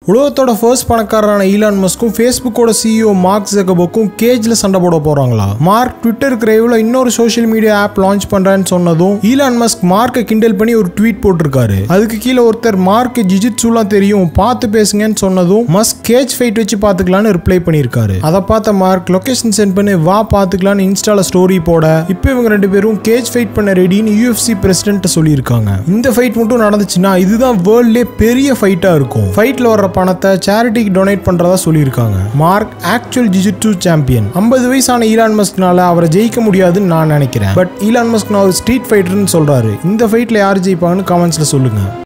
உலகத்தோட ஃபர்ஸ்ட் பணக்காரரான ஈலான் மஸ்க்கும் ஃபேஸ்புக்கோட சிஇஓ மார்க் ஜெகபோக்கும் கேஜ்ல சண்டை போட போறாங்களா மார்க் ட்விட்டர் கிரேவ்ல இன்னொரு சோஷியல் மீடியா ஆப் லான்ச் பண்றேன்னு சொன்னதும் ஈலான் மஸ்க் மார்க்கை கிண்டல் பண்ணி ஒரு ட்வீட் போட்டிருக்காரு அதுக்கு கீழே ஒருத்தர் மார்க் ஜிஜிட்ஸுலாம் தெரியும் பார்த்து பேசுங்கன்னு சொன்னதும் மஸ்க் கேஜ் ஃபைட் வச்சு பார்த்துக்கலான்னு ரிப்ளை பண்ணியிருக்காரு அதை பார்த்த மார்க் லொகேஷன் சென்ட் பண்ணி வா பார்த்துக்கலான்னு இன்ஸ்டால ஸ்டோரி போட இப்போ இவங்க ரெண்டு பேரும் கேஜ் ஃபைட் பண்ண ரெடின்னு யூஎஃப்சி பிரசிடென்ட் சொல்லியிருக்காங்க இந்த ஃபைட் மட்டும் நடந்துச்சுன்னா இதுதான் வேர்ல்ட்லே பெரிய ஃபைட்டா இருக்கும் ஃபைட்ல வர்ற பணத்தை சேரிட்டிக்கு டொனேட் பண்றதா சொல்லியிருக்காங்க மார்க் ஆக்சுவல் ஜிஜிட்ஸு சாம்பியன் 50 வயசான ஈலான் மஸ்க்னால அவரை ஜெயிக்க முடியாதுன்னு நான் நினைக்கிறேன் பட் ஈலான் மஸ்க் நான் ஒரு ஸ்ட்ரீட் ஃபைட்டர்னு சொல்றாரு இந்த ஃபைட்ல யார் ஜெயிப்பாங்கன்னு கமெண்ட்ஸ்ல சொல்லுங்க